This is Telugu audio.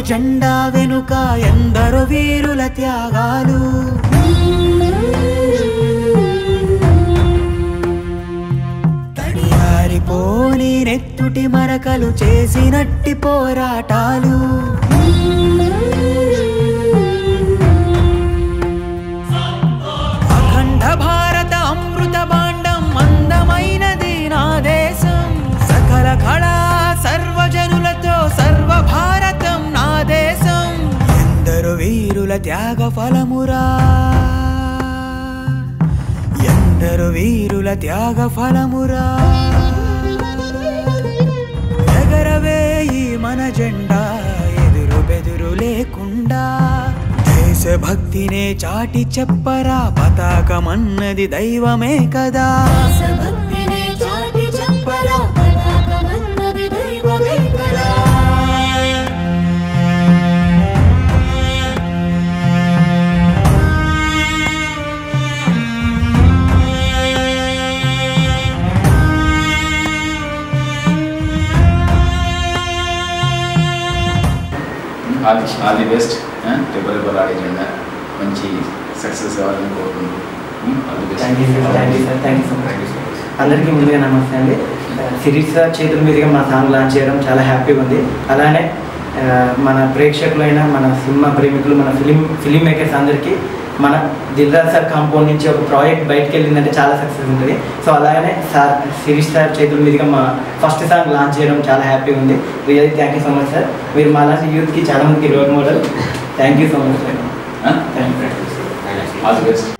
జెండా వెనుక ఎందరో వీరుల త్యాగాలు తడియారిపోని నెత్తుటి మరకలు చేసినట్టి పోరాటాలు అఖండ భారత అమృత భాండం అందమైనది నా దేశం సకల కళా సర్వజనులతో సర్వ భారతం నా దేశం ఎందరు వీరుల త్యాగ ఫలమురా ఎందరు వీరుల త్యాగ ఫలమురా ఎగరవేయి మన జెండా ఎదురు బెదురు లేకుండా దేశభక్తినే చాటి చెప్పరా పతాకమన్నది దైవమే కదా దేశభక్తిని చాటి చెప్పరా పతాకమన్నది దైవమే కదా all all the best triple రిబల్ ఆడే జెండా మంచి సక్సెస్ కావాలని కోరుకుంటూ all the best thank you sir thank you sir thank you so much అందరికీ ముందుగా నమస్తే అండి సిరీస్ సార్ చేతుల మీదుగా మా సాంగ్ లాంచ్ చేయడం చాలా హ్యాపీగా ఉంది అలానే ఆ, మన ప్రేక్షకులైన మన సినిమా ప్రేమికులు మన ఫిలిం ఫిలిం మేకర్స్ అందరికీ మన దిల్రాజ్ సార్ కాంపౌండ్ నుంచి ఒక ప్రాజెక్ట్ బయటకు వెళ్ళిందంటే చాలా సక్సెస్ ఉంటుంది సో అలాగనే సార్ సిరీస్ సార్ చేతుల మీదుగా మా ఫస్ట్ సాంగ్ లాంచ్ చేయడం చాలా హ్యాపీగా ఉంది really thank you so much sir మీరు మా లాంటి యూత్కి చాలా మందికి role model thank you so much sir thank you all the best